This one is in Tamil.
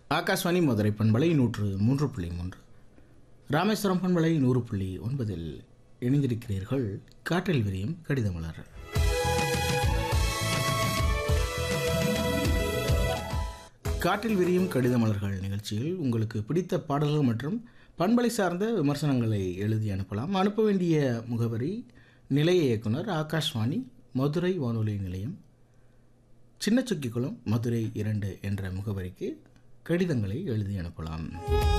ஆகாஷ்வாணி மதுரை பண்பலை நூற்று மூன்று புள்ளி மூன்று ராமேஸ்வரம் பண்பலை நூறு புள்ளி ஒன்பதில் இணைந்திருக்கிறீர்கள் காற்றில் விரியும் கடிதமலர் காற்றில் விரியும் கடிதமலர்கள் நிகழ்ச்சியில் உங்களுக்கு பிடித்த பாடல்கள் மற்றும் பண்பலை சார்ந்த விமர்சனங்களை எழுதி அனுப்பலாம் அனுப்ப வேண்டிய முகவரி நிலைய இயக்குனர் ஆகாஷ்வாணி மதுரை வானொலி நிலையம் சின்னச்சுக்கிக்குளம் மதுரை இரண்டு என்ற முகவரிக்கு கடிதங்களை எழுதி அனுப்பலாம்